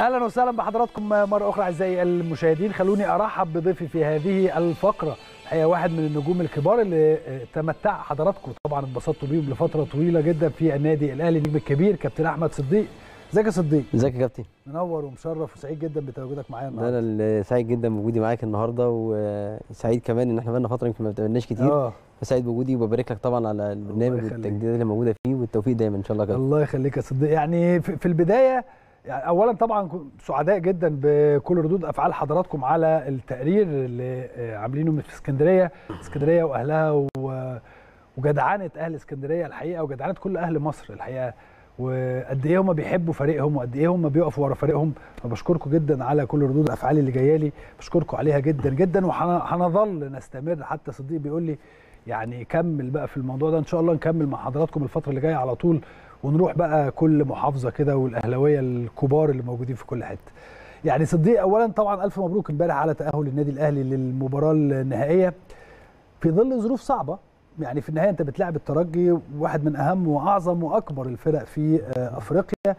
اهلا وسهلا بحضراتكم مره اخرى اعزائي المشاهدين خلوني ارحب بضيفي في هذه الفقره هي واحد من النجوم الكبار اللي تمتع حضراتكم طبعا اتبسطتوا بيهم لفتره طويله جدا في النادي الاهلي النجم الكبير كابتن احمد صديق ازيك يا صديق ازيك يا كابتن منور ومشرف وسعيد جدا بتواجدك معايا ده النهارده انا اللي سعيد جدا بوجودي معاك النهارده وسعيد كمان ان احنا بقالنا فتره يمكن ما بتقابلناش كتير اه فسعيد بوجودي وببارك لك طبعا على البرنامج يخليك. والتجديدات اللي موجوده فيه والتوفيق دايما ان شاء الله يا كابتن الله يخليك يا صديق يعني في في البدايه يعني اولا طبعا كنت سعداء جدا بكل ردود افعال حضراتكم على التقرير اللي آه، عاملينه في اسكندريه اسكندريه واهلها و- وجدعنه اهل اسكندريه الحقيقه وجدعنه كل اهل مصر الحقيقه وقد ايه هم بيحبوا فريقهم وقد ايه هم بيقفوا ورا فريقهم فبشكركم جدا على كل ردود الافعال اللي جايه لي بشكركم عليها جدا جدا وهنظل نستمر حتى صديق بيقول لي يعني كمل بقى في الموضوع ده ان شاء الله نكمل مع حضراتكم الفتره اللي جايه على طول ونروح بقى كل محافظه كده والاهلاويه الكبار اللي موجودين في كل حته يعني صديق اولا طبعا الف مبروك امبارح على تاهل النادي الاهلي للمباراه النهائيه في ظل ظروف صعبه يعني في النهايه انت بتلعب الترجي واحد من اهم واعظم واكبر الفرق في آه، افريقيا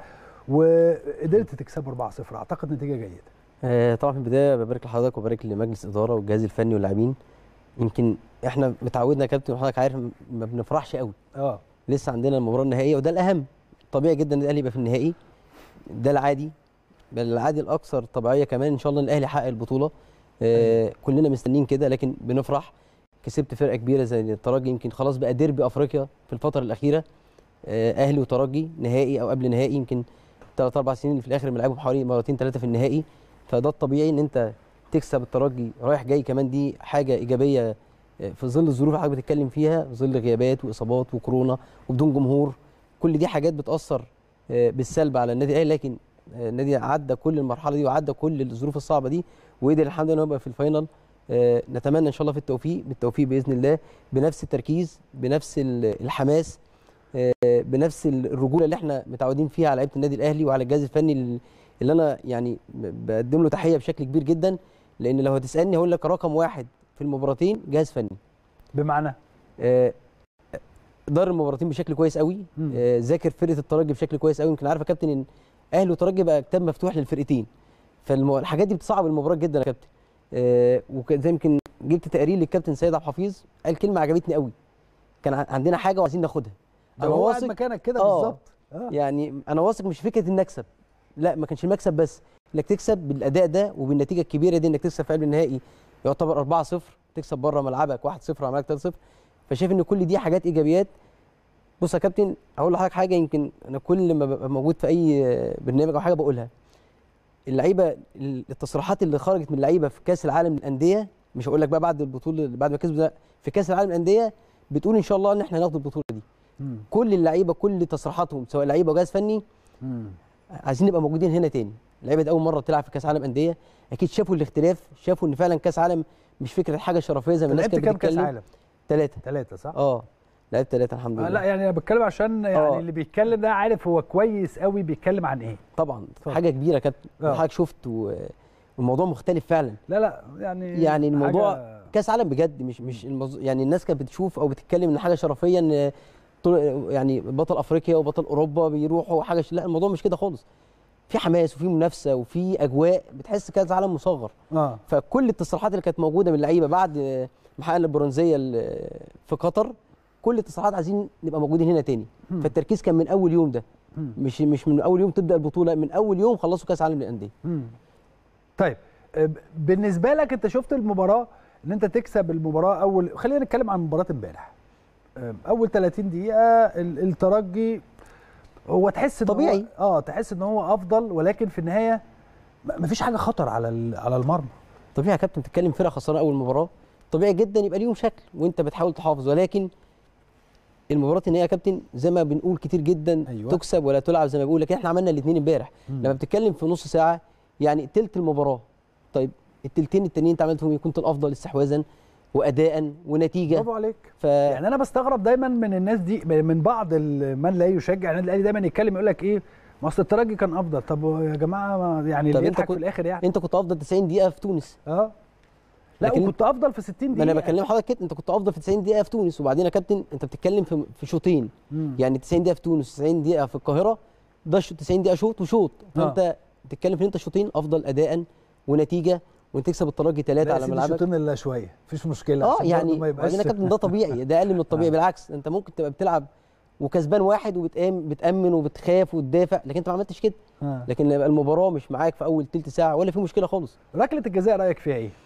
وقدرت تكسبه 4-0 اعتقد نتيجه جيده آه، طبعا في البدايه ببارك لحضرتك وبارك لمجلس الاداره والجهاز الفني واللاعبين يمكن احنا متعودنا يا كابتن وحضرتك عارف ما بنفرحش قوي اه لسه عندنا المباراه النهائيه وده الاهم طبيعي جدا ان الاهلي يبقى في النهائي ده العادي بل العادي الاكثر طبيعيه كمان ان شاء الله ان الاهلي يحقق البطوله آه كلنا مستنيين كده لكن بنفرح كسبت فرقه كبيره زي الترجي يمكن خلاص بقى ديربي افريقيا في الفتره الاخيره آه اهلي وترجي نهائي او قبل نهائي يمكن ثلاث اربع سنين اللي في الاخر بنلعبهم حوالي مرتين ثلاثه في النهائي فده الطبيعي ان انت تكسب الترجي رايح جاي كمان دي حاجه ايجابيه آه، في ظل الظروف اللي حضرتك بتتكلم فيها في ظل غيابات واصابات وكورونا وبدون جمهور كل دي حاجات بتاثر آه، بالسلب على النادي الاهلي لكن آه، النادي عدى كل المرحله دي وعدى كل الظروف الصعبه دي وقدر الحمد لله ان هو يبقى في الفاينل آه، نتمنى ان شاء الله في التوفيق بالتوفيق باذن الله بنفس التركيز بنفس ال- الحماس آه، بنفس ال- الرجوله اللي احنا متعودين فيها على لعيبه النادي الاهلي وعلى الجهاز الفني ال- اللي انا يعني ب- بقدم له تحيه بشكل كبير جدا لان لو هتسالني هقول لك رقم واحد في المباراتين جهاز فني بمعنى آه، دار المباراتين بشكل كويس قوي مم. آه، ذاكر فرقه الترجي بشكل كويس قوي يمكن عارف يا كابتن ان اهلي وترجي بقى كتاب مفتوح للفرقتين فالحاجات دي بتصعب المباراه جدا يا كابتن آه، وزي يمكن جبت تقرير للكابتن سيد عبد الحفيظ قال كلمه عجبتني قوي كان ع- عندنا حاجه وعايزين ناخدها ده هو قاعد مكانك كده آه. بالظبط آه. يعني انا واثق مش فكره ان اكسب لا ما كانش المكسب بس انك تكسب بالاداء ده وبالنتيجه الكبيره دي انك تكسب في قلب النهائي يعتبر 4-0 تكسب بره ملعبك 1-0 وعملك 3-0 فشايف ان كل دي حاجات ايجابيات بص يا كابتن هقول لحضرتك حاجه يمكن انا كل ما ببقى موجود في اي برنامج او حاجه بقولها اللعيبه التصريحات اللي خرجت من اللعيبه في كاس العالم للانديه مش هقول لك بقى بعد البطوله بعد ما كسبوا ده في كاس العالم للانديه بتقول ان شاء الله ان احنا هناخد البطوله دي مم. كل اللعيبه كل تصريحاتهم سواء لعيبه وجهاز فني مم. عايزين نبقى موجودين هنا تاني اللعيبه دي اول مره تلعب في كاس عالم انديه اكيد شافوا الاختلاف شافوا ان فعلا كاس عالم مش فكره حاجه شرفيه زي ما الناس لعبت كانت كام كاس بتتكلم عالم؟ ثلاثه ثلاثة صح؟ اه لعبت ثلاثه الحمد آه لله لا يعني انا بتكلم عشان يعني آه. اللي بيتكلم ده عارف هو كويس قوي بيتكلم عن ايه طبعا اتفضل. حاجه كبيره يا كابتن آه. حضرتك شفت و... والموضوع مختلف فعلا لا لا يعني يعني الموضوع حاجة- كاس عالم بجد مش مش الموضوع يعني الناس كانت بتشوف او بتتكلم ان حاجه شرفيه ان طول- يعني بطل افريقيا وبطل اوروبا بيروحوا حاجه ش... لا الموضوع مش كده خالص في حماس وفي منافسه وفي اجواء بتحس كاس عالم مصغر اه فكل التصريحات اللي كانت موجوده من اللعيبه بعد محقق البرونزيه ال- في قطر كل التصريحات عايزين نبقى موجودين هنا تاني مم. فالتركيز كان من اول يوم ده مم. مش مش من اول يوم تبدا البطوله من اول يوم خلصوا كاس عالم للانديه مم. طيب آه، بالنسبه لك انت شفت المباراه ان انت تكسب المباراه اول خلينا نتكلم عن مباراه امبارح آه، اول 30 دقيقه ال- الترجي هو تحس ان طبيعي. هو اه تحس ان هو افضل ولكن في النهايه م- مفيش حاجه خطر على ال- على المرمى طبيعي يا كابتن تتكلم فرقه خسرانه اول مباراه طبيعي جدا يبقى ليهم شكل وانت بتحاول تحافظ ولكن المباراه النهائيه يا كابتن زي ما بنقول كتير جدا أيوة. تكسب ولا تلعب زي ما بيقول لكن احنا عملنا الاثنين امبارح لما بتتكلم في نص ساعه يعني تلت المباراه طيب التلتين التانيين انت عملت فيهم إيه؟ كنت الافضل استحواذا واداء ونتيجه برافو عليك ف يعني انا بستغرب دايما من الناس دي من بعض ال- من لا يشجع النادي الاهلي دايما يتكلم يقول لك ايه ما اصل الترجي كان افضل طب يا جماعه ما- يعني طب اللي أنت يضحك في كنت- الاخر يعني انت كنت افضل 90 دقيقه في تونس اه لا لكن وكنت افضل في 60 ما دقيقه انا بكلم حضرتك كده انت كنت افضل في 90 دقيقه في تونس وبعدين يا كابتن انت بتتكلم في في شوطين مم. يعني 90 دقيقه في تونس 90 دقيقه في القاهره ده ش- 90 دقيقه شوط وشوط فانت بتتكلم في ان انت شوطين افضل اداء ونتيجه وانت تكسب الترجي ثلاثه على ملعبك شوطين الا شويه مفيش مشكله اه عشان يعني برضه ما يبقاش بعدين يا كابتن ده طبيعي ده اقل من الطبيعي آه. بالعكس انت ممكن تبقى بتلعب وكسبان واحد وبتأمن بتأمن وبتخاف وتدافع لكن انت ما عملتش كده آه. لكن يبقى المباراه مش معاك في اول تلت ساعه ولا في مشكله خالص ركله الجزاء رايك فيها ايه؟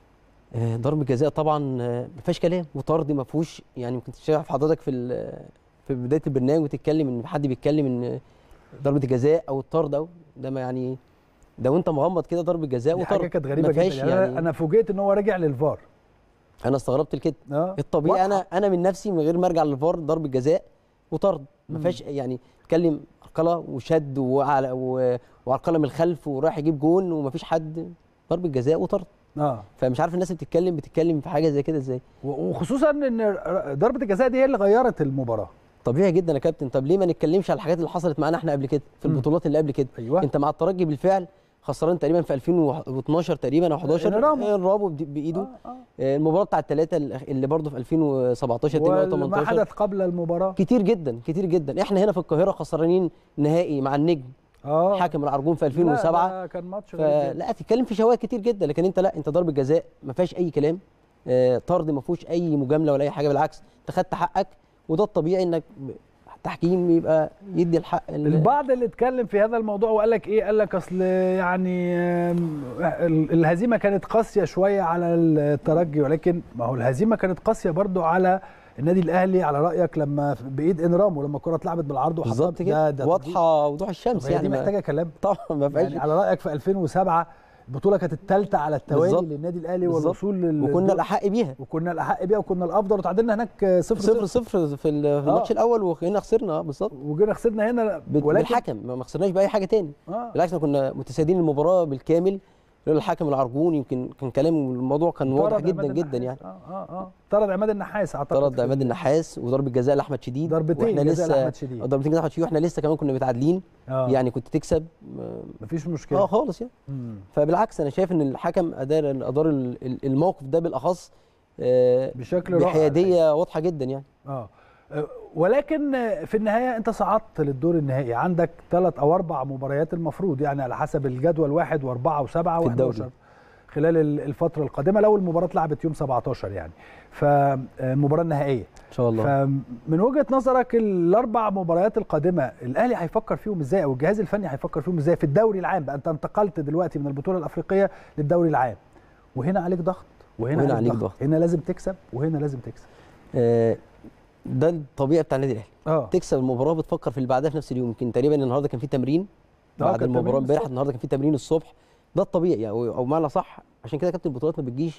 آه، ضربه جزاء طبعا آه، ما فيهاش كلام وطرد ما فيهوش يعني كنت شايف حضرتك في ال- في بدايه البرنامج وتتكلم ان حد بيتكلم ان ضربه الجزاء او الطرد او ده ما يعني ده وانت مغمض كده ضربه جزاء دي وطرد حاجه كانت غريبه ما جدا فيهاش يعني, يعني أنا- انا فوجئت ان هو رجع للفار انا استغربت لكده اه الطبيعي واضحة. انا انا من نفسي من غير ما ارجع للفار ضربه جزاء وطرد ما مم. فيهاش يعني اتكلم عرقله وشد وعلى و- وعرقله من الخلف وراح يجيب جون وما فيش حد ضربه جزاء وطرد اه فمش عارف الناس اللي بتتكلم بتتكلم في حاجه زي كده ازاي و- وخصوصا ان ضربه الجزاء دي هي اللي غيرت المباراه طبيعي جدا يا كابتن طب ليه ما نتكلمش على الحاجات اللي حصلت معانا احنا قبل كده في مم. البطولات اللي قبل كده ايوه انت مع الترجي بالفعل خسران تقريبا في 2012 تقريبا او 11 انرامو. انرامو بد- بايده آه، آه. آه، المباراه بتاع الثلاثه اللي برضه في 2017 تقريبا او وما 18 حدث قبل المباراه كتير جدا كتير جدا احنا هنا في القاهره خسرانين نهائي مع النجم اه حاكم العرجون في لا، 2007 ده كان ماتش غريب جدا. فلا تتكلم في شواهد كتير جدا لكن انت لا انت ضربه جزاء ما فيهاش اي كلام آه، طرد ما فيهوش اي مجامله ولا اي حاجه بالعكس انت خدت حقك وده الطبيعي انك ب- التحكيم يبقى يدي الحق ال- البعض اللي اتكلم في هذا الموضوع وقال لك ايه قال لك اصل يعني آم، ال- الهزيمه كانت قاسيه شويه على الترجي ولكن ما هو الهزيمه كانت قاسيه برضو على النادي الاهلي على رايك لما بايد انرامو لما الكره اتلعبت بالعرض وحطها بالظبط ده- كده ده واضحه وضوح طب الشمس هي يعني دي ما- محتاجه كلام طبعا ما فيهاش يعني على رايك في 2007 البطوله كانت الثالثه على التوالي بالظبط. للنادي الاهلي بالظبط. والوصول لل وكنا الاحق بيها وكنا الاحق بيها وكنا الافضل وتعادلنا هناك صفر صفر صفر صفر في ال- في الماتش الاول وهنا خسرنا آه، بالظبط وجينا خسرنا هنا بال- ولكن بالحكم ما ما خسرناش باي حاجه تاني اه بالعكس احنا كنا متسيدين المباراه بالكامل لولا الحكم العرجون يمكن كان كلام الموضوع كان واضح طرد جدا عماد جدا النحاس. يعني اه اه اه طرد عماد النحاس اعتقد طرد في عماد ال- النحاس وضربه جزاء لاحمد شديد ضربتين واحنا جزاء لسه لأحمد شديد. ضربتين جزاء لاحمد شديد واحنا لسه كمان كنا متعادلين آه. يعني كنت تكسب آه، مفيش مشكله اه خالص يعني مم. فبالعكس انا شايف ان الحكم ادار ادار ال- ال- الموقف ده بالاخص آه، بشكل رائع بحياديه واضحه جدا يعني اه آه، ولكن آه، في النهايه انت صعدت للدور النهائي عندك ثلاث او اربع مباريات المفروض يعني على حسب الجدول واحد واربعه وسبعه في الدوري. و11 خلال ال- الفتره القادمه لو المباراه اتلعبت يوم 17 يعني فالمباراه النهائيه ان شاء الله فمن وجهه نظرك الاربع مباريات القادمه الاهلي هيفكر فيهم ازاي او الجهاز الفني هيفكر فيهم ازاي في الدوري العام بقى انت انتقلت دلوقتي من البطوله الافريقيه للدوري العام وهنا عليك ضغط وهنا, وهنا عليك عليك ضغط. ضغط. هنا لازم تكسب وهنا لازم تكسب آه، ده الطبيعي بتاع النادي الاهلي اه تكسب المباراه بتفكر في اللي بعدها في نفس اليوم يمكن تقريبا النهارده كان في تمرين آه، بعد كان المباراه تمرين امبارح الصبح. النهارده كان في تمرين الصبح ده الطبيعي او او معنى صح عشان كده كابتن البطولات ما بتجيش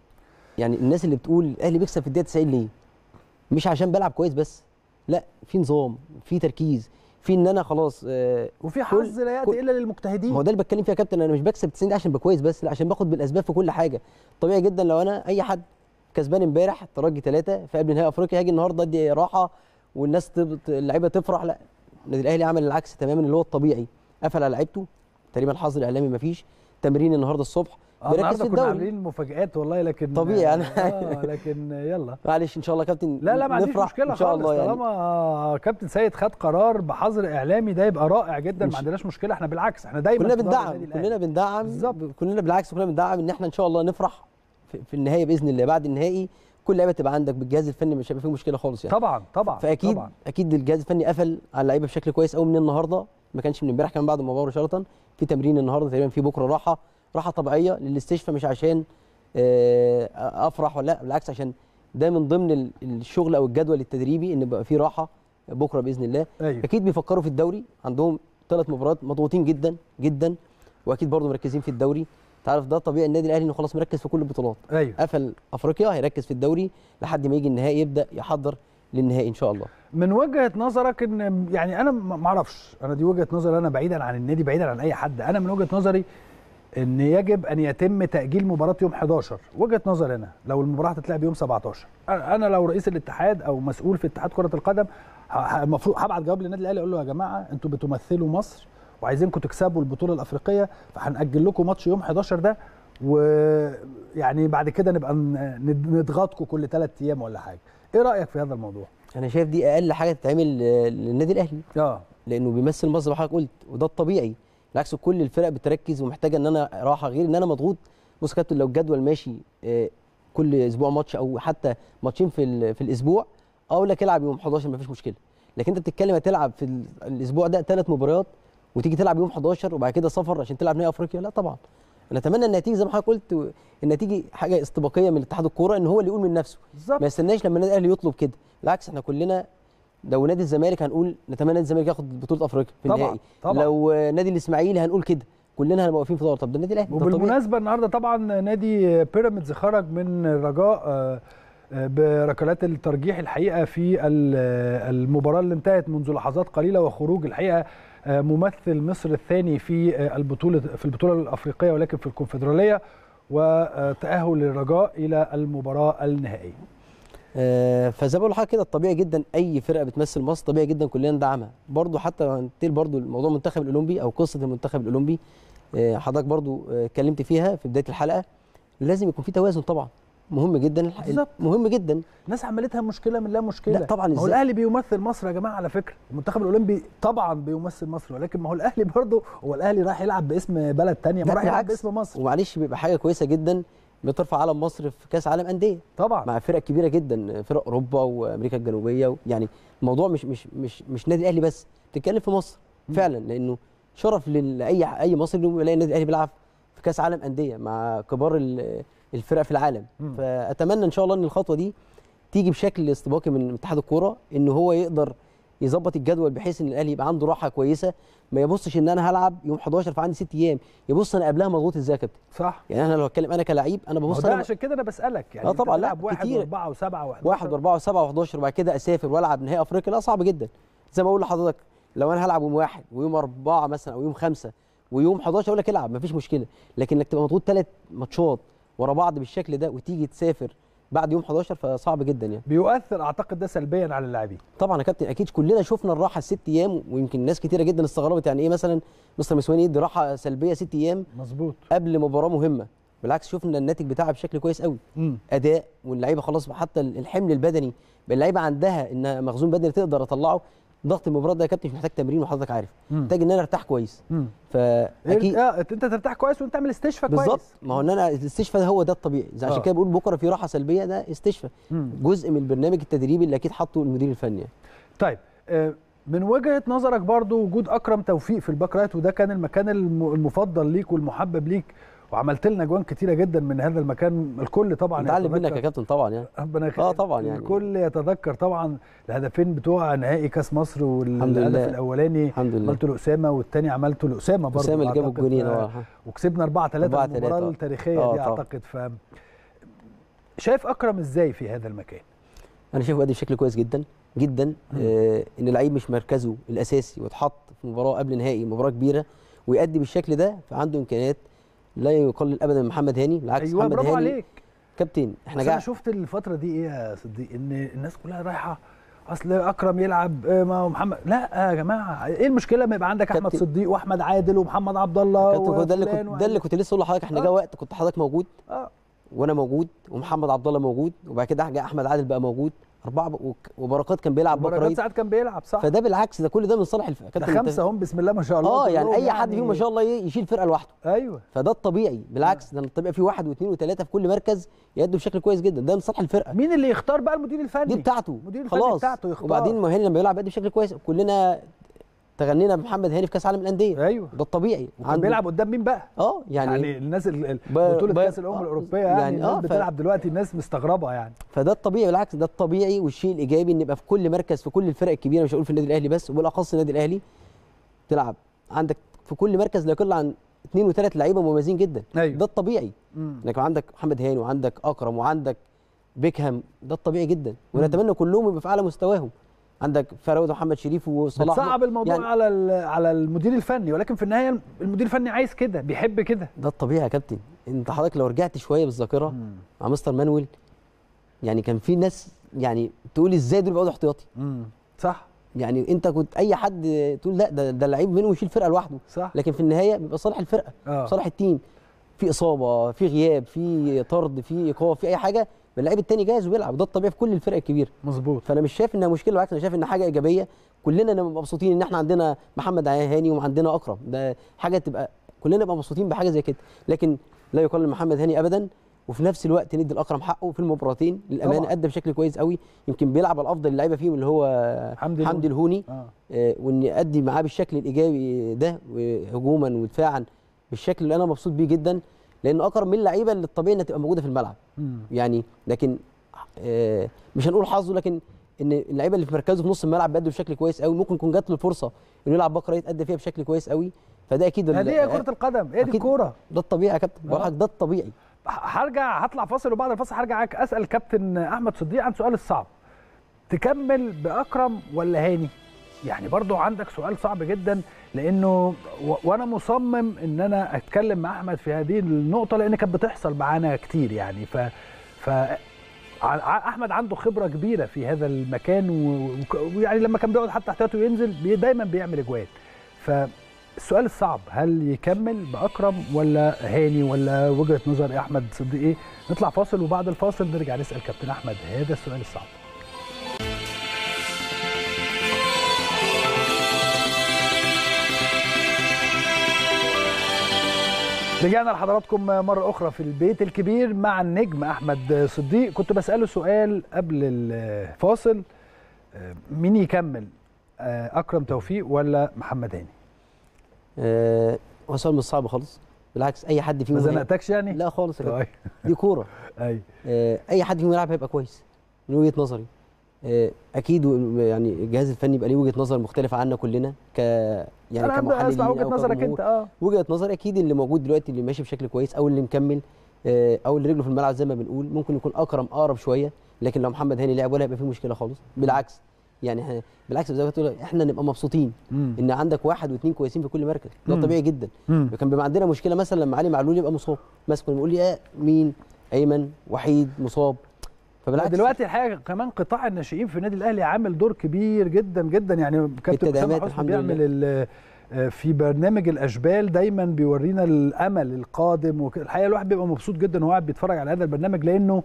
يعني الناس اللي بتقول الاهلي بيكسب في الدقيقه 90 ليه؟ مش عشان بلعب كويس بس لا في نظام في تركيز في ان انا خلاص آه، وفي حظ لا ياتي كل- الا للمجتهدين ما هو ده اللي بتكلم فيه يا كابتن انا مش بكسب 90 دقيقه عشان ابقى كويس بس لا عشان باخد بالاسباب في كل حاجه طبيعي جدا لو انا اي حد كسبان امبارح الترجي ثلاثه في قبل نهائي افريقيا هاجي النهارده ادي راحه والناس تب... اللعيبه تفرح لا النادي الاهلي عمل العكس تماما اللي هو الطبيعي قفل على لعيبته تقريبا الحظر الاعلامي ما فيش تمرين النهارده الصبح آه، بيركز النهارده في كنا الدوري عاملين مفاجآت والله لكن طبيعي يعني. اه لكن يلا معلش ان شاء الله يا كابتن لا لا ما عنديش نفرح مشكله ان شاء خالص الله يعني طالما كابتن سيد خد قرار بحظر اعلامي ده يبقى رائع جدا مش- ما عندناش مشكله احنا بالعكس احنا دايما كلنا في ظهر بندعم النادي الأهلي. كلنا بندعم بالظبط. كلنا بالعكس كلنا بندعم ان احنا ان شاء الله نفرح في, في النهايه باذن الله بعد النهائي كل لعيبه تبقى عندك بالجهاز الفني مش هيبقى فيه مشكله خالص يعني طبعا طبعا فاكيد طبعا اكيد الجهاز الفني قفل على اللعيبه بشكل كويس قوي من النهارده ما كانش من امبارح كمان بعد المباراه مباشره في تمرين النهارده تقريبا في بكره راحه راحه طبيعيه للاستشفاء مش عشان آه، افرح ولا لا بالعكس عشان ده من ضمن ال- الشغل او الجدول التدريبي ان يبقى في راحه بكره باذن الله ايوه اكيد بيفكروا في الدوري عندهم ثلاث مباريات مضغوطين جدا جدا واكيد برضه مركزين في الدوري تعرف ده طبيعي النادي الاهلي انه خلاص مركز في كل البطولات ايوه قفل افريقيا هيركز في الدوري لحد ما يجي النهائي يبدا يحضر للنهائي ان شاء الله من وجهه نظرك ان يعني انا ما ما اعرفش انا دي وجهه نظري انا بعيدا عن النادي بعيدا عن اي حد انا من وجهه نظري ان يجب ان يتم تاجيل مباراه يوم 11 وجهه نظري انا لو المباراه هتتلعب يوم 17 انا أنا لو رئيس الاتحاد او مسؤول في اتحاد كره القدم ه- ه- المفروض هبعت جواب للنادي الاهلي اقول له يا جماعه انتوا بتمثلوا مصر وعايزينكم تكسبوا البطوله الافريقيه فهنأجل لكم ماتش يوم 11 ده ويعني بعد كده نبقى ن- ند- نضغطكم كل ثلاث ايام ولا حاجه ايه رايك في هذا الموضوع انا شايف دي اقل حاجه تتعمل آه، للنادي الاهلي اه لانه بيمثل مصر زي ما حضرتك قلت وده الطبيعي بالعكس كل الفرق بتركز ومحتاجه ان انا راحه غير ان انا مضغوط بص يا كابتن لو الجدول ماشي آه، كل اسبوع ماتش او حتى ماتشين في ال- في الاسبوع اقول لك العب يوم 11 مفيش مشكله لكن انت بتتكلم هتلعب في ال- الاسبوع ده ثلاث مباريات وتيجي تلعب يوم 11 وبعد كده سفر عشان تلعب نهائي افريقيا لا طبعا انا اتمنى ان تيجي زي ما حضرتك قلت ان تيجي حاجه استباقيه من اتحاد الكوره ان هو اللي يقول من نفسه بالظبط ما يستناش لما النادي الاهلي يطلب كده بالعكس احنا كلنا لو نادي الزمالك هنقول نتمنى نادي الزمالك ياخد بطوله افريقيا في طبعاً، النهائي طبعاً. لو آه، نادي الاسماعيلي هنقول كده كلنا هنبقى واقفين في دور طب ده النادي الاهلي ده طبيعي. وبالمناسبه النهارده طبعا نادي بيراميدز خرج من الرجاء آه، آه، بركلات الترجيح الحقيقه في ال- آه، المباراه اللي انتهت منذ لحظات قليله وخروج الحقيقه آه، ممثل مصر الثاني في آه، البطوله في البطوله الافريقيه ولكن في الكونفدراليه وتاهل الرجاء الى المباراه النهائيه آه، فزي ما بقول لحضرتك كده الطبيعي جدا اي فرقه بتمثل مصر طبيعي جدا كلنا ندعمها برضو حتى لو هننتقل برضو الموضوع المنتخب الاولمبي او قصه المنتخب الاولمبي آه، حضرتك برضو آه، اتكلمت فيها في بدايه الحلقه لازم يكون في توازن طبعا مهم جدا الح- بالظبط. مهم جدا الناس عملتها مشكله من لا مشكله لا طبعا ما هو ازاي الاهلي بيمثل مصر يا جماعه على فكره المنتخب الاولمبي طبعا بيمثل مصر ولكن ما هو الاهلي برضه هو الاهلي راح يلعب باسم بلد تانية ما لا، راح يلعب بالعكس. باسم مصر ومعلش بيبقى حاجه كويسه جدا بترفع علم مصر في كاس عالم انديه طبعا مع فرق كبيره جدا فرق اوروبا وامريكا الجنوبيه و... يعني الموضوع مش مش مش مش نادي الاهلي بس بتتكلم في مصر مم. فعلا لانه شرف لل- لاي اي مصري انه يلاقي النادي الاهلي بيلعب في كاس عالم انديه مع كبار ال- الفرق في العالم مم. فاتمنى ان شاء الله ان الخطوه دي تيجي بشكل استباقي من اتحاد الكوره ان هو يقدر يظبط الجدول بحيث ان الاهلي يبقى عنده راحه كويسه ما يبصش ان انا هلعب يوم 11 فعندي ست ايام يبص انا قبلها مضغوط ازاي يا كابتن صح يعني انا لو اتكلم انا كلاعب انا ما هو ببص ده انا عشان كده انا بسالك يعني آه أنت طبعاً، لا، تلعب واحد كتير. واربعه وسبعه واحد واحد واربعه وسبعه و11 وبعد كده اسافر والعب نهائي افريقيا لا صعب جدا زي ما اقول لحضرتك لو انا هلعب يوم واحد ويوم اربعه مثلا او يوم خمسه ويوم 11 اقول لك العب مفيش مشكله لكن انك تبقى مضغوط ثلاث ماتشات ورا بعض بالشكل ده وتيجي تسافر بعد يوم 11 فصعب جدا يعني بيؤثر اعتقد ده سلبيا على اللاعبين طبعا يا كابتن اكيد كلنا شفنا الراحه الست ايام ويمكن ناس كتيره جدا استغربت يعني ايه مثلا مستر مسواني يدي راحه سلبيه ست ايام مظبوط قبل مباراه مهمه بالعكس شفنا الناتج بتاعها بشكل كويس قوي مم. اداء واللعيبه خلاص حتى الحمل البدني بقى اللعيبه عندها ان مخزون بدني تقدر اطلعه ضغط المباراه ده يا كابتن مش محتاج تمرين وحضرتك عارف مم. محتاج ان انا ارتاح كويس مم. فاكيد اه انت ترتاح كويس وانت تعمل استشفاء كويس بالظبط ما هو ان انا الاستشفاء ده هو ده الطبيعي زي عشان آه. كده بقول بكره في راحه سلبيه ده استشفاء مم. جزء من البرنامج التدريبي اللي اكيد حاطه المدير الفني يعني. طيب آه، من وجهه نظرك برضو وجود اكرم توفيق في الباك رايت وده كان المكان الم- المفضل ليك والمحبب ليك وعملت لنا اجوان كتيره جدا من هذا المكان الكل طبعا نتعلم منك يتذكر- يا كابتن طبعا يعني ربنا يخليك آه طبعاً يعني. الكل يتذكر طبعا الهدفين بتوع نهائي كاس مصر الحمد والهدف لله. الاولاني الحمد لله عملته لاسامه والثاني عملته لاسامه برضه اسامه اللي جاب أعتقد. الجونين ف- اه وكسبنا 4 3 4 المباراه 3. التاريخيه آه دي طبعاً. اعتقد ف شايف اكرم ازاي في هذا المكان انا شايفه بيأدي بشكل كويس جدا جدا آه ان اللعيب مش مركزه الاساسي واتحط في مباراه قبل نهائي مباراه كبيره ويأدي بالشكل ده فعنده امكانيات لا يقلل ابدا من محمد هاني بالعكس ايوه محمد برافو هاني عليك كابتن احنا بس انا قاعد شفت الفتره دي ايه يا صديق ان الناس كلها رايحه اصل اكرم يلعب آه، ما هو محمد لا يا جماعه ايه المشكله ما يبقى عندك احمد كابتن- صديق واحمد عادل ومحمد عبد الله كابتن هو ده اللي وفلان كنت ده اللي كنت لسه اقول لحضرتك احنا آه. جه وقت كنت حضرتك موجود اه وانا موجود ومحمد عبد الله موجود وبعد كده جه احمد عادل بقى موجود اربعه ب- وك- وبركات كان بيلعب باك بركات رايت ساعات كان بيلعب صح فده بالعكس ده كل ده من صالح الف... ده كابتن أنت- خمسه هم بسم الله ما شاء الله اه يعني كلهم اي حد فيهم ما شاء الله ي- يشيل فرقه لوحده ايوه فده الطبيعي بالعكس ده الطبيعي في واحد واثنين وثلاثه في كل مركز يأدوا بشكل كويس جدا ده من صالح الفرقه مين اللي يختار بقى المدير الفني دي بتاعته المدير الفني خلاص بتاعته يختار. وبعدين ما هاني لما يلعب يأدي بشكل كويس كلنا تغنينا بمحمد هاني في كاس عالم الانديه ايوه ده الطبيعي وكان بيلعب قدام مين بقى اه يعني, يعني, يعني الناس ال- ال- ب- بطوله ب- كاس الامم آه، الاوروبيه يعني, يعني الناس آه، ف- بتلعب دلوقتي الناس مستغربه يعني فده الطبيعي بالعكس ده الطبيعي والشيء الايجابي ان يبقى في كل مركز في كل الفرق الكبيره مش هقول في النادي الاهلي بس وبالاخص النادي الاهلي تلعب عندك في كل مركز لا يقل عن اثنين وثلاث لعيبه مميزين جدا ايوه ده الطبيعي مم. انك عندك محمد هاني وعندك اكرم وعندك بيكهام ده الطبيعي جدا ونتمنى كلهم يبقى في اعلى مستواهم عندك فراود محمد شريف وصلاح بتصعب الموضوع يعني على ال- على المدير الفني ولكن في النهايه المدير الفني عايز كده بيحب كده ده الطبيعي يا كابتن انت حضرتك لو رجعت شويه بالذاكره مع مستر مانويل يعني كان في ناس يعني تقول ازاي دول بيقعدوا احتياطي مم. صح يعني انت كنت اي حد تقول لا ده ده لعيب منه يشيل فرقه لوحده صح لكن في النهايه بيبقى صالح الفرقه اه صالح التيم في اصابه في غياب في طرد في ايقاف في اي حاجه اللعيب التاني جاهز وبيلعب وده الطبيعي في كل الفرق الكبيره مظبوط فانا مش شايف انها مشكله بالعكس انا شايف انها حاجه ايجابيه كلنا نبقى مبسوطين ان احنا عندنا محمد هاني وعندنا اكرم ده حاجه تبقى كلنا نبقى مبسوطين بحاجه زي كده لكن لا يقلل محمد هاني ابدا وفي نفس الوقت ندي الاكرم حقه في المباراتين للامانه طبعاً. ادى بشكل كويس قوي يمكن بيلعب على افضل اللعيبه فيهم اللي هو حمدي حمدي الهوني اه آه، وان ادي معاه بالشكل الايجابي ده هجوما ودفاعا بالشكل اللي انا مبسوط بيه جدا لان اكرم من اللعيبه اللي الطبيعي انها تبقى موجوده في الملعب مم. يعني لكن آه، مش هنقول حظه لكن ان اللعيبه اللي في مركزه في نص الملعب بيأدوا بشكل كويس قوي ممكن يكون جات له الفرصه انه يلعب باك رايت ادى فيها بشكل كويس قوي فده اكيد ال- هذه هي كره القدم هي دي أكيد. الكوره ده الطبيعي يا كابتن بقول آه. لك ده الطبيعي ه- هرجع هطلع فاصل وبعد الفاصل هرجع اسال كابتن احمد صديق عن سؤال الصعب تكمل باكرم ولا هاني يعني برضو عندك سؤال صعب جدا لانه و... وانا مصمم ان انا اتكلم مع احمد في هذه النقطه لان كانت بتحصل معانا كتير يعني ف ف ع- احمد عنده خبره كبيره في هذا المكان و- وك- ويعني لما كان بيقعد حتى احتياطي وينزل بي دايما بيعمل اجوان فالسؤال الصعب هل يكمل باكرم ولا هاني ولا وجهه نظر احمد صديق ايه نطلع فاصل وبعد الفاصل نرجع نسال كابتن احمد هذا السؤال الصعب رجعنا لحضراتكم مرة أخرى في البيت الكبير مع النجم أحمد صديق كنت بسأله سؤال قبل الفاصل آه، مين يكمل آه، أكرم توفيق ولا محمد هاني آه، هو سؤال مش صعب خالص بالعكس اي حد ما فيهم زنقتكش يعني؟ لا خالص يا كابتن. طيب دي كوره أي آه، اي حد فيهم يلعب هيبقى كويس من وجهه نظري آه، اكيد و- يعني الجهاز الفني يبقى ليه وجهه نظر مختلفه عنا كلنا ك يعني أنا هبدأ أسمع كمحللين وجهة أو نظرك كجمهور. أنت أه وجهه نظري اكيد اللي موجود دلوقتي اللي ماشي بشكل كويس او اللي مكمل آه، او اللي رجله في الملعب زي ما بنقول ممكن يكون اكرم اقرب شويه لكن لو محمد هاني لعب ولا هيبقى فيه مشكله خالص بالعكس يعني إحنا- بالعكس زي ما بتقول احنا نبقى مبسوطين مم. ان عندك واحد واثنين كويسين في كل مركز ده مم. طبيعي جدا مم. كان بيبقى عندنا مشكله مثلا لما علي معلول يبقى مصاب مثلا كنا بنقول لي آه مين ايمن وحيد مصاب فبالعكس دلوقتي الحقيقه كمان قطاع الناشئين في النادي الاهلي عامل دور كبير جدا جدا يعني كابتن اسامه التدعيمات حسني الحمد بيعمل ال- آه، في برنامج الاشبال دايما بيورينا الامل القادم وكده الحقيقه الواحد بيبقى مبسوط جدا وهو قاعد بيتفرج على هذا البرنامج لانه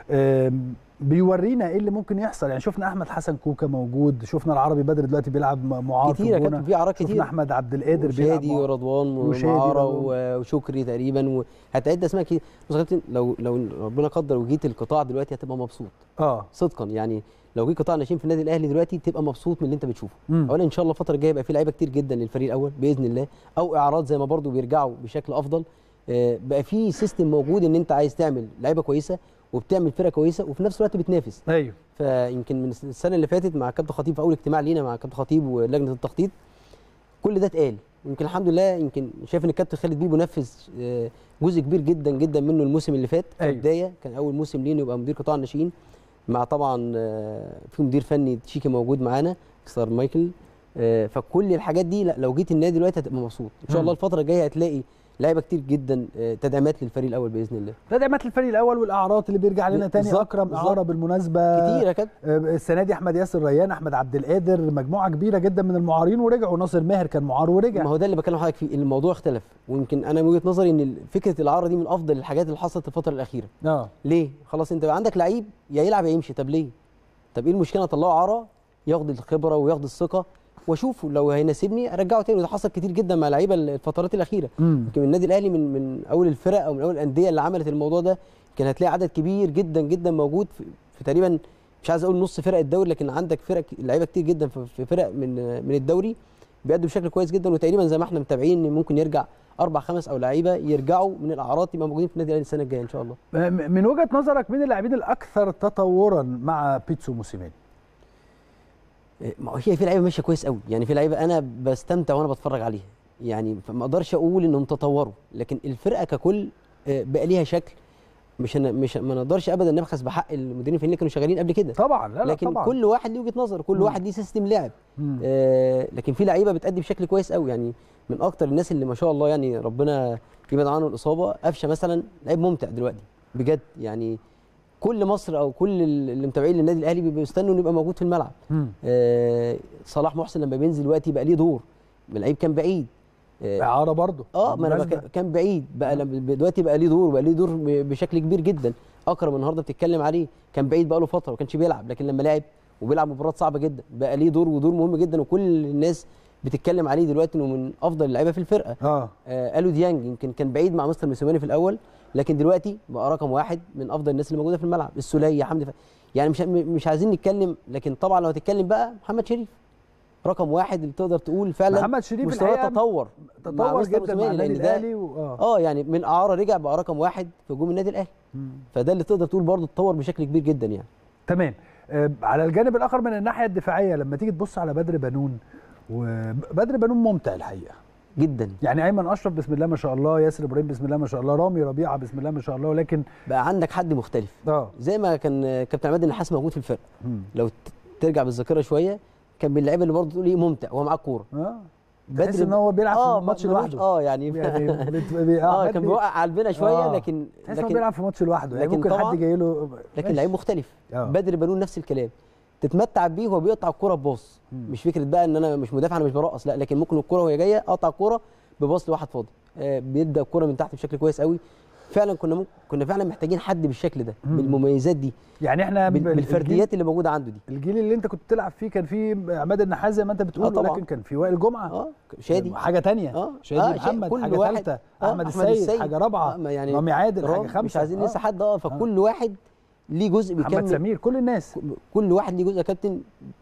آم، بيورينا ايه اللي ممكن يحصل يعني شفنا احمد حسن كوكا موجود شفنا العربي بدر دلوقتي بيلعب م- معار كتير في يا الجونه كابتن في اعراض شفنا كتير احمد عبد القادر بيلعب وشادي معار. ورضوان وشادي ومعارة ورضوان. وشكري تقريبا وهتعد اسماء كتير بص يا كابتن لو لو ربنا قدر وجيت القطاع دلوقتي هتبقى مبسوط اه صدقا يعني لو جه قطاع ناشئين في النادي الاهلي دلوقتي تبقى مبسوط من اللي انت بتشوفه مم. اولا ان شاء الله الفتره الجايه يبقى في لعيبه كتير جدا للفريق الاول باذن الله او اعراض زي ما برضو بيرجعوا بشكل افضل آه، بقى في سيستم موجود ان انت عايز تعمل لعيبه كويسه وبتعمل فرقه كويسه وفي نفس الوقت بتنافس ايوه فيمكن من السنه اللي فاتت مع كابتن خطيب في اول اجتماع لينا مع كابتن خطيب ولجنه التخطيط كل ده اتقال يمكن الحمد لله يمكن شايف ان الكابتن خالد بيبو نفذ آه، جزء كبير جدا جدا منه الموسم اللي فات أيوة. كبدايه كان اول موسم ليه إنه يبقى مدير قطاع الناشئين مع طبعا آه، في مدير فني تشيكي موجود معانا مستر مايكل آه، فكل الحاجات دي لا لو جيت النادي دلوقتي هتبقى مبسوط ان شاء مم. الله الفتره الجايه هتلاقي لعيبه كتير جدا آه، تدعيمات للفريق الاول باذن الله تدعيمات الفريق الاول والاعراض اللي بيرجع لنا تاني بالظبط، اكرم بالظبط. اعاره بالمناسبه كتير يا كابتن آه، السنه دي احمد ياسر ريان احمد عبد القادر مجموعه كبيره جدا من المعارين ورجعوا ناصر ماهر كان معار ما ورجع هو ده اللي بكلم حضرتك فيه الموضوع اختلف ويمكن انا من وجهه نظري ان فكره الاعاره دي من افضل الحاجات اللي حصلت الفتره الاخيره اه ليه خلاص انت بقى عندك لعيب يا يلعب يا يمشي طب ليه طب ايه المشكله اطلعه اعاره ياخد الخبره وياخد الثقه واشوفه لو هيناسبني ارجعه تاني وده حصل كتير جدا مع لعيبه الفترات الاخيره امم يمكن النادي الاهلي من من اول الفرق او من اول الانديه اللي عملت الموضوع ده كان هتلاقي عدد كبير جدا جدا موجود في, في تقريبا مش عايز اقول نص فرق الدوري لكن عندك فرق لعيبه كتير جدا في في فرق من من الدوري بيأدوا بشكل كويس جدا وتقريبا زي ما احنا متابعين ان ممكن يرجع اربع خمس او لعيبه يرجعوا من الاعراض يبقى موجودين في النادي الاهلي السنه الجايه ان شاء الله م- من وجهه نظرك مين اللاعبين الاكثر تطورا مع بيتسو موسيماني إيه، ما هو هي في لعيبه ماشيه كويس قوي يعني في لعيبه انا بستمتع وانا بتفرج عليها يعني ما اقدرش اقول انهم تطوروا لكن الفرقه ككل آه، بقى ليها شكل مش أنا مش ما نقدرش ابدا نبخس بحق المديرين الفنيين اللي كانوا شغالين قبل كده طبعا لا لا لكن طبعا كل واحد ليه وجهه نظر كل مم. واحد ليه سيستم لعب مم. آه لكن في لعيبه بتأدي بشكل كويس قوي يعني من اكتر الناس اللي ما شاء الله يعني ربنا يبعد عنه الاصابه قفشه مثلا لعيب ممتع دلوقتي بجد يعني كل مصر او كل اللي متابعين للنادي الاهلي بيبقوا يستنوا انه يبقى موجود في الملعب مم. آه صلاح محسن لما بينزل دلوقتي بقى ليه دور اللعيب كان بعيد اه اعاره برضه آه، ما انا بالمناسبة. بك- كان بعيد بقى لما دلوقتي بقى ليه دور بقى ليه دور ب- بشكل كبير جدا اكرم النهارده بتتكلم عليه كان بعيد بقاله فتره ما كانش بيلعب لكن لما لعب وبيلعب مباريات صعبه جدا بقى ليه دور ودور مهم جدا وكل الناس بتتكلم عليه دلوقتي انه من افضل اللعيبه في الفرقه اه آه الو ديانج يمكن كان بعيد مع مستر موسيماني في الاول لكن دلوقتي بقى رقم واحد من افضل الناس اللي موجوده في الملعب السوليه حمدي ف... يعني مش مش عايزين نتكلم لكن طبعا لو هتتكلم بقى محمد شريف رقم واحد اللي تقدر تقول فعلا محمد شريف مستواه الحقيقة تطور مع تطور مستر جدا مع موسيماني، النادي لأن ده- الاهلي و... اه اه يعني من اعاره رجع بقى رقم واحد في هجوم النادي الاهلي مم. فده اللي تقدر تقول برضه اتطور بشكل كبير جدا يعني تمام آه، على الجانب الاخر من الناحيه الدفاعيه لما تيجي تبص على بدر بنون وبدر بنون ممتع الحقيقه جدا يعني ايمن اشرف بسم الله ما شاء الله ياسر ابراهيم بسم الله ما شاء الله رامي ربيعه بسم الله ما شاء الله لكن بقى عندك حد مختلف اه زي ما كان كابتن عماد النحاس موجود في الفرقه مم. لو ت- ترجع بالذاكره شويه كان من اللعيبه اللي برضه تقول ايه ممتع وهو معاه الكوره اه تحس ان هو بيلعب اه في الماتش ملوش- لوحده اه يعني يعني بت- بي- اه بي- كان بيوقع على البنا شويه آه. لكن تحس ان هو لكن بيلعب في ماتش لوحده يعني لكن ممكن طبعاً- حد جاي له لكن ماشي. لعيب مختلف آه. بدر بنون نفس الكلام تتمتع بيه وهو بيقطع الكوره بباص مم. مش فكره بقى ان انا مش مدافع انا مش برقص لا لكن ممكن الكوره وهي جايه اقطع الكوره بباص لواحد فاضي آه بيبدا الكوره من تحت بشكل كويس قوي فعلا كنا ممكن كنا فعلا محتاجين حد بالشكل ده مم. بالمميزات دي يعني احنا بال- بال- بالفرديات اللي موجوده عنده دي الجيل, الجيل اللي انت كنت بتلعب فيه كان فيه عماد النحاس زي ما انت بتقول آه طبعاً. ولكن كان في وائل جمعه اه شادي حاجه تانية اه شادي آه، شيء- محمد كل حاجه واحد- ثالثه آه، احمد السيد, حاجه رابعه آه، ما يعني رامي عادل حاجه رامي خمسه مش عايزين آه. ننسى حد اه فكل واحد ليه جزء محمد بيكمل سمير كل الناس كل واحد ليه جزء يا كابتن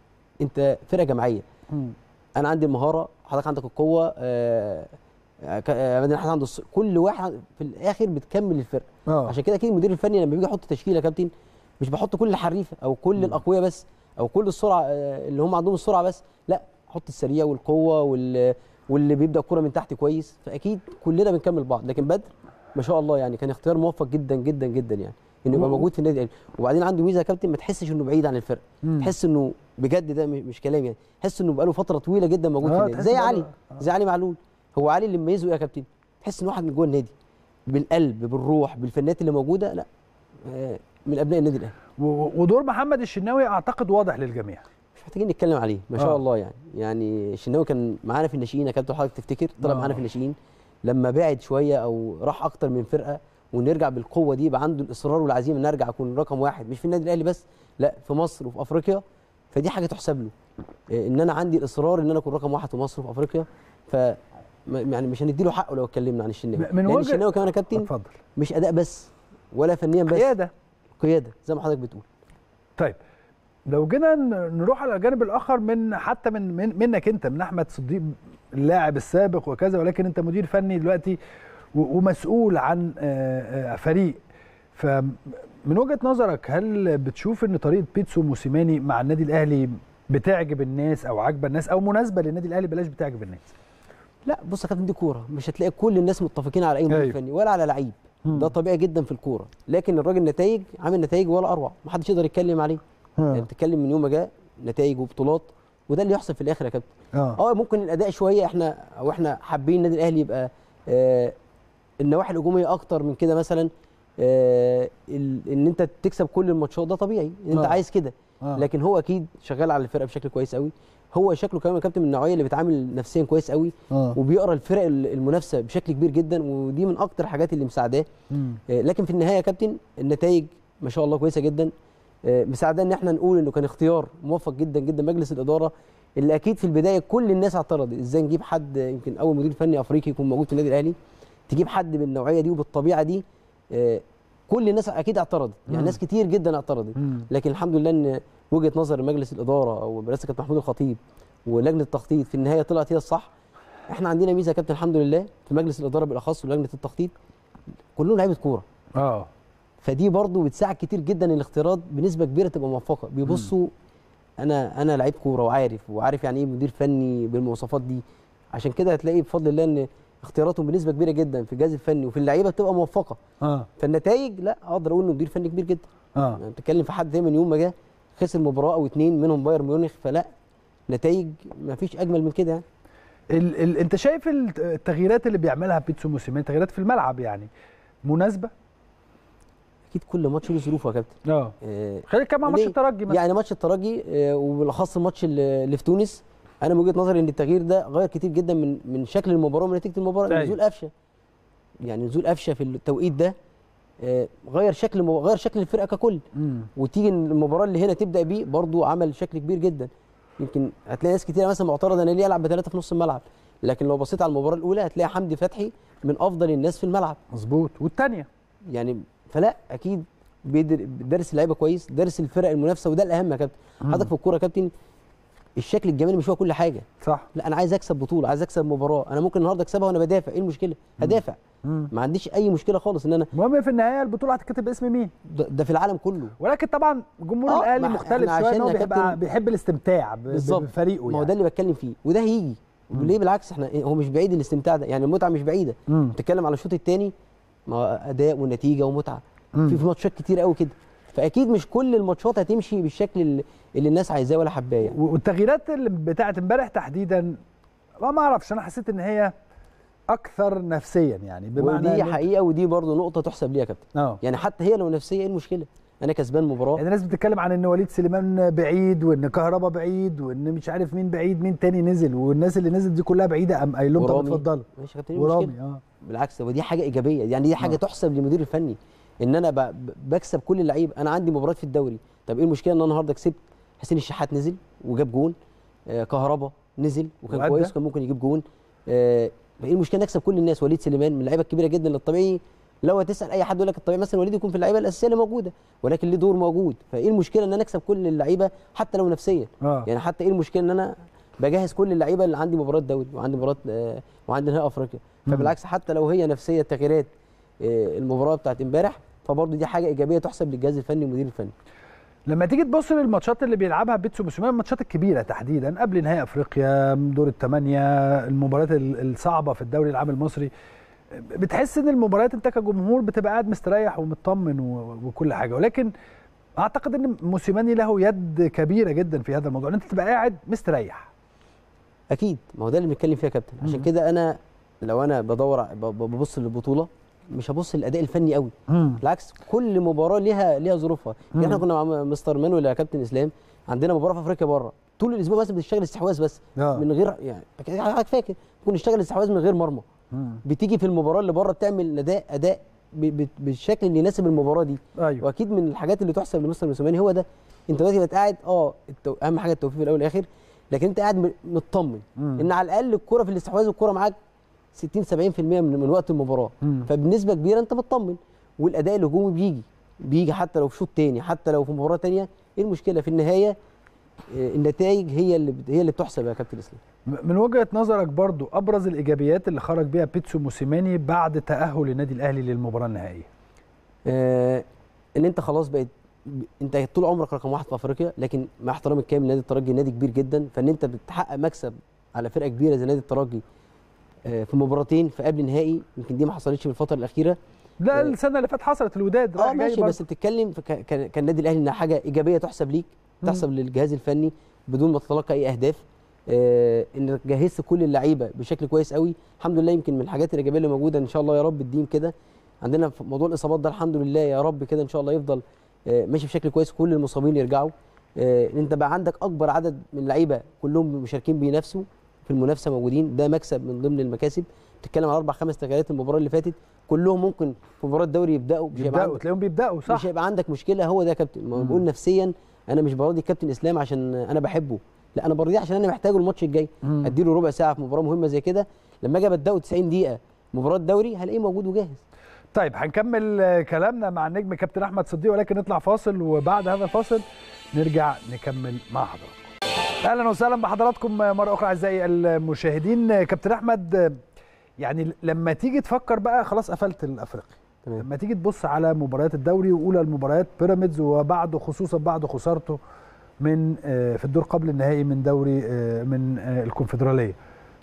انت فرقه جماعيه مم. انا عندي المهاره حضرتك عندك القوه آه، ك- آه، عماد النحاس عنده الص- كل واحد في الاخر بتكمل الفرقه اه عشان كده اكيد المدير الفني لما بيجي يحط تشكيله يا كابتن مش بحط كل الحريفه او كل مم. الاقوياء بس او كل السرعه آه، اللي هم عندهم السرعه بس لا حط السريع والقوه وال واللي بيبدا الكوره من تحت كويس فاكيد كلنا بنكمل بعض لكن بدر ما شاء الله يعني كان اختيار موفق جدا جدا جدا يعني انه يبقى و- موجود في النادي الاهلي وبعدين عنده ميزه يا كابتن ما تحسش انه بعيد عن الفرقه مم. تحس انه بجد ده م- مش كلام يعني تحس انه بقاله فتره طويله جدا موجود آه، في النادي تحس زي إنه علي بقاله- زي علي معلول هو علي اللي مميزه ايه يا كابتن تحس ان واحد من جوه النادي بالقلب بالروح بالفنات اللي موجوده لا آه، من ابناء النادي الاهلي و- ودور محمد الشناوي اعتقد واضح للجميع مش محتاجين نتكلم عليه ما شاء آه. الله يعني يعني الشناوي كان معانا في الناشئين يا كابتن حضرتك تفتكر طلع آه. معانا في الناشئين لما بعد شويه او راح اكتر من فرقه ونرجع بالقوه دي يبقى عنده الاصرار والعزيمه ان ارجع اكون رقم واحد مش في النادي الاهلي بس لا في مصر وفي افريقيا فدي حاجه تحسب له إيه، ان انا عندي الاصرار ان انا اكون رقم واحد في مصر وفي افريقيا ف ما- يعني مش هنديله حقه لو اتكلمنا عن الشناوي من لان وجه- الشناوي كمان يا كابتن اتفضل مش اداء بس ولا فنيا بس قياده قياده زي ما حضرتك بتقول طيب لو جينا ن- نروح على الجانب الاخر من حتى من, من منك انت من احمد صديق اللاعب السابق وكذا ولكن انت مدير فني دلوقتي و- ومسؤول عن آه، آه، فريق فمن وجهه نظرك هل بتشوف ان طريقه بيتسو موسيماني مع النادي الاهلي بتعجب الناس او عاجبه الناس او مناسبه للنادي الاهلي بلاش بتعجب الناس لا بص يا كابتن دي كوره مش هتلاقي كل الناس متفقين على اي مدير أيوة. فني ولا على لعيب ده طبيعي جدا في الكوره لكن الراجل نتائج عامل نتائج ولا اروع ما حدش يقدر يتكلم عليه يعني بتتكلم من يوم ما جاء نتائج وبطولات وده اللي يحصل في الاخر يا كابتن اه اه ممكن الاداء شويه احنا او احنا حابين النادي الاهلي يبقى آه النواحي الهجوميه اكتر من كده مثلا آه ال- ان انت تكسب كل الماتشات ده طبيعي ان انت آه. عايز كده آه. لكن هو اكيد شغال على الفرقه بشكل كويس قوي هو شكله كمان يا كابتن من النوعيه اللي بيتعامل نفسيا كويس قوي اه وبيقرا الفرق ال- المنافسه بشكل كبير جدا ودي من اكتر الحاجات اللي مساعداه مم. آه، لكن في النهايه يا كابتن النتائج ما شاء الله كويسه جدا آه، مساعداه ان احنا نقول انه كان اختيار موفق جدا جدا مجلس الاداره اللي اكيد في البدايه كل الناس اعترضت ازاي نجيب حد آه، يمكن اول مدير فني افريقي يكون موجود في النادي الاهلي تجيب حد بالنوعيه دي وبالطبيعه دي آه، كل الناس اكيد اعترضت يعني مم. ناس كتير جدا اعترضت مم. لكن الحمد لله ان وجهه نظر مجلس الاداره او برئاسه كابتن محمود الخطيب ولجنه التخطيط في النهايه طلعت هي الصح احنا عندنا ميزه يا كابتن الحمد لله في مجلس الاداره بالاخص ولجنه التخطيط كلهم لعيبه كوره اه فدي برضو بتساعد كتير جدا ان الاختيارات بنسبه كبيره تبقى موفقه بيبصوا انا انا لعيب كوره وعارف وعارف يعني ايه مدير فني بالمواصفات دي عشان كده هتلاقي بفضل الله ان اختياراتهم بنسبه كبيره جدا في الجهاز الفني وفي اللعيبه بتبقى موفقه اه فالنتائج لا اقدر اقول انه مدير فني كبير جدا اه يعني بتتكلم في حد دايما يوم ما جه خسر مباراه او اتنين منهم بايرن ميونخ فلا نتائج ما فيش اجمل من كده يعني ال ال انت شايف الت- التغييرات اللي بيعملها بيتسو موسيماني تغييرات في الملعب يعني مناسبه اكيد كل ماتش له ظروفه يا كابتن اه آه، خلينا نتكلم عن ماتش ليه؟ الترجي مثلا يعني ماتش الترجي آه، وبالاخص الماتش اللي اللي في تونس انا من وجهه نظري ان التغيير ده غير كتير جدا من من شكل المباراه ومن نتيجه المباراه أيوة. نزول قفشه يعني نزول قفشه في التوقيت ده آه، غير شكل غير شكل الفرقه ككل مم. وتيجي المباراه اللي هنا تبدا بيه برضو عمل شكل كبير جدا يمكن هتلاقي ناس كتير مثلا معترضه انا ليه العب بثلاثه في نص الملعب لكن لو بصيت على المباراه الاولى هتلاقي حمدي فتحي من افضل الناس في الملعب مظبوط والثانيه يعني فلا اكيد بيدر- دارس اللعيبه كويس دارس الفرق المنافسه وده الاهم يا كابتن حضرتك في الكوره يا كابتن الشكل الجمالي مش هو كل حاجه صح لا انا عايز اكسب بطوله عايز اكسب مباراه انا ممكن النهارده اكسبها وانا بدافع ايه المشكله هدافع مم. ما عنديش اي مشكله خالص ان انا المهم في النهايه البطوله هتتكتب باسم مين ده, ده في العالم كله ولكن طبعا جمهور آه، الاهلي ما مختلف إحنا شويه عشان ان هو يا بيحب كابتن- بيحب الاستمتاع ب- ب- بالظبط. بفريقه ما هو يعني ده اللي بتكلم فيه وده هيجي ليه بالعكس احنا هو مش بعيد الاستمتاع ده يعني المتعه مش بعيده مم. بتتكلم على الشوط الثاني ما هو اداء ونتيجه ومتعه مم. في في ماتشات كتير قوي كده فاكيد مش كل الماتشات هتمشي بالشكل اللي, اللي الناس عايزاه ولا حباه يعني والتغييرات اللي بتاعت امبارح تحديدا ما ما اعرفش انا حسيت ان هي اكثر نفسيا يعني بمعنى ودي إن- حقيقه ودي برضه نقطه تحسب ليها يا كابتن اه يعني حتى هي لو نفسيه ايه المشكله انا كسبان مباراه يعني الناس بتتكلم عن ان وليد سليمان بعيد وان كهربا بعيد وان مش عارف مين بعيد مين تاني نزل والناس اللي نزلت دي كلها بعيده قام قايل لهم طب ورامي. اتفضلوا ماشي يا كابتن ايه المشكله ورامي اه بالعكس ودي حاجه ايجابيه يعني دي حاجه آه. تحسب للمدير الفني ان انا ب- ب- بكسب كل اللعيبه انا عندي مباراه في الدوري طب ايه المشكله ان انا النهارده كسبت حسين الشحات نزل وجاب جون آه كهربا نزل وكان وأدى. كويس وكان ممكن يجيب جون آه ايه المشكله نكسب كل الناس وليد سليمان من اللعيبه الكبيره جدا اللي الطبيعي لو هتسال اي حد يقول لك الطبيعي مثلا وليد يكون في اللعيبه الاساسيه اللي موجوده ولكن ليه دور موجود فايه المشكله ان انا اكسب كل اللعيبه حتى لو نفسيا اه يعني حتى ايه المشكله ان انا بجهز كل اللعيبه اللي عندي مباراه دوري وعندي مباراه آه، وعندي نهائي افريقيا مم. فبالعكس حتى لو هي نفسيه التغييرات آه، المباراه بتاعت امبارح فبرضه دي حاجه ايجابيه تحسب للجهاز الفني والمدير الفني لما تيجي تبص للماتشات اللي بيلعبها بيتسو موسيماني الماتشات الكبيره تحديدا قبل نهائي افريقيا دور الثمانيه المباريات ال- الصعبه في الدوري العام المصري بتحس ان المباريات انت كجمهور بتبقى قاعد مستريح ومطمن و- وكل حاجه ولكن اعتقد ان موسيماني له يد كبيره جدا في هذا الموضوع ان انت تبقى قاعد مستريح اكيد ما هو ده اللي بنتكلم فيه يا كابتن عشان مم. كده انا لو انا بدور ع- ب- ب- ببص للبطوله مش هبص للاداء الفني قوي بالعكس كل مباراه ليها ليها ظروفها يعني احنا مم. كنا مع مستر مانويل يا كابتن اسلام عندنا مباراه في افريقيا بره طول الاسبوع مثلا بتشتغل استحواذ بس آه. من غير يعني أكيد حضرتك فاكر كنا نشتغل استحواذ من غير مرمى مم. بتيجي في المباراه اللي بره بتعمل اداء اداء ب- ب- بالشكل اللي يناسب المباراه دي ايوه واكيد من الحاجات اللي تحسب لمستر موسيماني هو ده انت دلوقتي بقيت قاعد اه التو... اهم حاجه التوفيق في الاول والاخر لكن انت قاعد م- مطمن مم. ان على الاقل الكره في الاستحواذ الكره معاك 60 70% من, من وقت المباراه مم. فبنسبه كبيره انت مطمن والاداء الهجومي بيجي بيجي حتى لو في شوط تاني حتى لو في مباراه تانيه ايه المشكله في النهايه آه، النتائج هي اللي بت- هي اللي بتحسب يا كابتن اسلام من وجهه نظرك برضو ابرز الايجابيات اللي خرج بيها بيتسو موسيماني بعد تاهل النادي الاهلي للمباراه النهائيه آه ان انت خلاص بقيت ب- انت طول عمرك رقم واحد في افريقيا لكن مع احترامي الكامل لنادي الترجي نادي كبير جدا فان انت بتحقق مكسب على فرقه كبيره زي نادي الترجي آه في مباراتين في قبل نهائي يمكن دي ما حصلتش في الفتره الاخيره لا آه. السنه اللي فاتت حصلت الوداد اه رايح جاي ماشي برضو. بس بتتكلم في ك- كان كان النادي الاهلي انها حاجه ايجابيه تحسب ليك مم. تحسب للجهاز الفني بدون ما تتلقى اي اهداف آه انك جهزت كل اللعيبه بشكل كويس قوي الحمد لله يمكن من الحاجات الايجابيه اللي موجوده ان شاء الله يا رب الدين كده عندنا في موضوع الاصابات ده الحمد لله يا رب كده ان شاء الله يفضل آه ماشي بشكل كويس كل المصابين يرجعوا آه ان انت بقى عندك اكبر عدد من اللعيبه كلهم مشاركين بينافسوا في المنافسه موجودين ده مكسب من ضمن المكاسب بتتكلم على اربع خمس تغييرات المباراه اللي فاتت كلهم ممكن في مباراه الدوري يبداوا مش هيبقى بيبداوا عندك تلاقيهم بيبداوا مش صح هيبقى عندك مشكله هو ده يا كابتن ما هو مم. بقول نفسيا انا مش براضي الكابتن اسلام عشان انا بحبه لا انا برضيه عشان انا محتاجه الماتش الجاي مم. اديله ربع ساعه في مباراه مهمه زي كده لما اجي ابداه 90 دقيقه مباراه دوري هلاقيه موجود وجاهز طيب هنكمل آه، كلامنا مع النجم كابتن احمد صديق ولكن نطلع فاصل وبعد هذا الفاصل نرجع نكمل مع حضراتكم اهلا وسهلا بحضراتكم مره اخرى اعزائي المشاهدين آه، كابتن احمد آه، يعني لما تيجي تفكر بقى خلاص قفلت الافريقي تمام لما تيجي تبص على مباريات الدوري واولى المباريات بيراميدز وبعده خصوصا بعد خسارته من آه، في الدور قبل النهائي من دوري آه، من آه، الكونفدراليه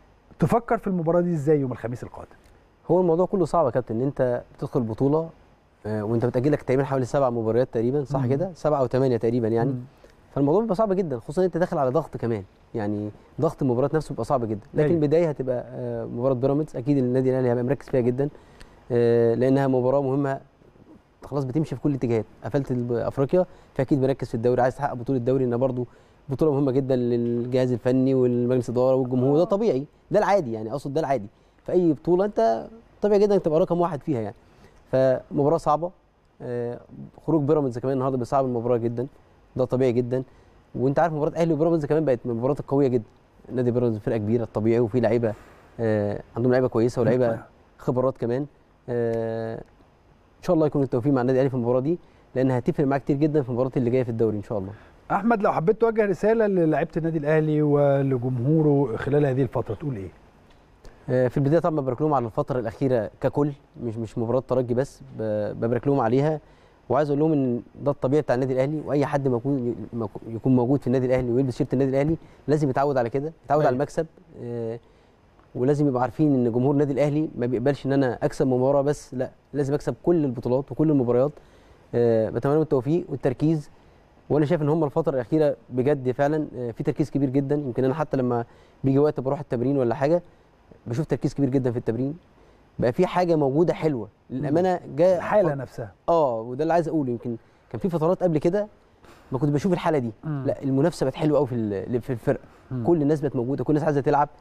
تفكر في المباراه دي ازاي يوم الخميس القادم هو الموضوع كله صعب يا كابتن ان انت بتدخل بطوله آه، وانت متاجل لك تقريبا حوالي سبع مباريات تقريبا صح مم. كده سبعه او ثمانيه تقريبا يعني مم. فالموضوع بيبقى صعب جدا خصوصا ان انت داخل على ضغط كمان يعني ضغط المباراه نفسه بيبقى صعب جدا لكن أيوة. البدايه هتبقى آه، مباراه بيراميدز اكيد النادي الاهلي هيبقى مركز فيها جدا آه، لانها مباراه مهمه خلاص بتمشي في كل الاتجاهات قفلت الب- افريقيا فاكيد مركز في الدوري عايز تحقق بطوله الدوري انها برضو بطوله مهمه جدا للجهاز الفني والمجلس الاداره والجمهور ده طبيعي ده العادي يعني اقصد ده العادي في اي بطوله انت طبيعي جدا انك تبقى رقم واحد فيها يعني فمباراه صعبه آه، خروج بيراميدز كمان النهارده بيصعب المباراه جدا ده طبيعي جدا وانت عارف مباراه اهلي وبيراميدز كمان بقت من المباريات القويه جدا نادي بيراميدز فرقه كبيره طبيعي وفي لعيبه آه، عندهم لعيبه كويسه ولاعيبه خبرات كمان آه، ان شاء الله يكون التوفيق مع النادي الاهلي في المباراه دي لان هتفرق معاه كتير جدا في المباريات اللي جايه في الدوري ان شاء الله احمد لو حبيت توجه رساله للاعيبه النادي الاهلي ولجمهوره خلال هذه الفتره تقول ايه آه، في البدايه طبعا ببارك لهم على الفتره الاخيره ككل مش مش مباراه ترجي بس ب- ببارك لهم عليها وعايز اقول لهم ان ده الطبيعي بتاع النادي الاهلي واي حد موجود يكون موجود في النادي الاهلي ويلبس شيرت النادي الاهلي لازم يتعود على كده يتعود أيوة. على المكسب آه، ولازم يبقوا عارفين ان جمهور النادي الاهلي ما بيقبلش ان انا اكسب مباراه بس لا لازم اكسب كل البطولات وكل المباريات آه، بتمنى لهم التوفيق والتركيز وانا شايف ان هم الفتره الاخيره بجد فعلا آه، في تركيز كبير جدا يمكن انا حتى لما بيجي وقت بروح التمرين ولا حاجه بشوف تركيز كبير جدا في التمرين بقى في حاجه موجوده حلوه للامانه جاء الحاله نفسها اه وده اللي عايز اقوله يمكن كان في فترات قبل كده ما كنت بشوف الحاله دي مم. لا المنافسه بقت حلوه قوي في ال- في الفرقه مم. كل الناس بقت موجوده كل الناس عايزه تلعب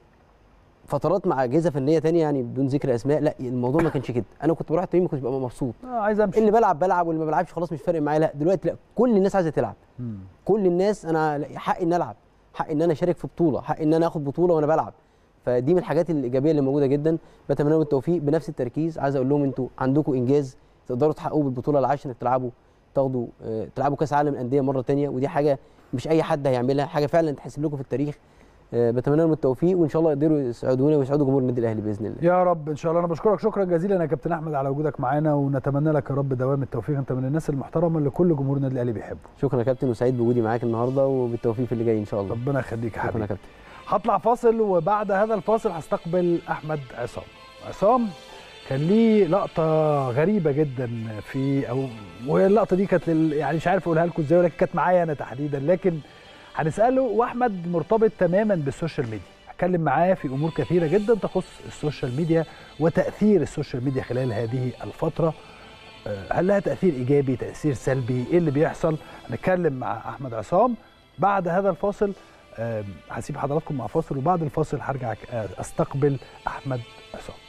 فترات مع اجهزه فنيه تانية يعني بدون ذكر اسماء لا الموضوع ما كانش كده انا كنت بروح التمرين ما كنتش ببقى مبسوط آه عايز امشي اللي بلعب بلعب واللي ما بلعبش خلاص مش فارق معايا لا دلوقتي لا كل الناس عايزه تلعب مم. كل الناس انا حقي ان العب حقي ان انا اشارك في بطوله حقي ان انا اخد بطوله وانا بلعب فدي من الحاجات الايجابيه اللي موجوده جدا بتمنى لهم التوفيق بنفس التركيز عايز اقول لهم انتوا عندكم انجاز تقدروا تحققوه بالبطوله العاشره انك تلعبوا تاخدوا آه، تلعبوا كاس عالم الانديه مره تانية ودي حاجه مش اي حد هيعملها حاجه فعلا تحسب لكم في التاريخ آه، بتمنى لهم التوفيق وان شاء الله يقدروا يسعدونا ويسعدوا جمهور النادي الاهلي باذن الله يا رب ان شاء الله انا بشكرك شكرا جزيلا يا كابتن احمد على وجودك معانا ونتمنى لك يا رب دوام التوفيق انت من الناس المحترمه اللي كل جمهور النادي الاهلي بيحبه شكرا يا كابتن وسعيد بوجودي معاك النهارده وبالتوفيق في اللي جاي ان شاء الله ربنا يخليك يا شكرا حبيبي يا كابتن هطلع فاصل وبعد هذا الفاصل هستقبل احمد عصام عصام كان ليه لقطه غريبه جدا في او وهي اللقطه دي كانت لل... يعني مش عارف اقولها لكم ازاي ولكن كانت معايا انا تحديدا لكن هنساله واحمد مرتبط تماما بالسوشيال ميديا هتكلم معاه في امور كثيره جدا تخص السوشيال ميديا وتاثير السوشيال ميديا خلال هذه الفتره آه، هل لها تاثير ايجابي تاثير سلبي ايه اللي بيحصل هنتكلم مع احمد عصام بعد هذا الفاصل آم، هسيب حضراتكم مع فاصل وبعد الفاصل هرجع آه، استقبل احمد عصام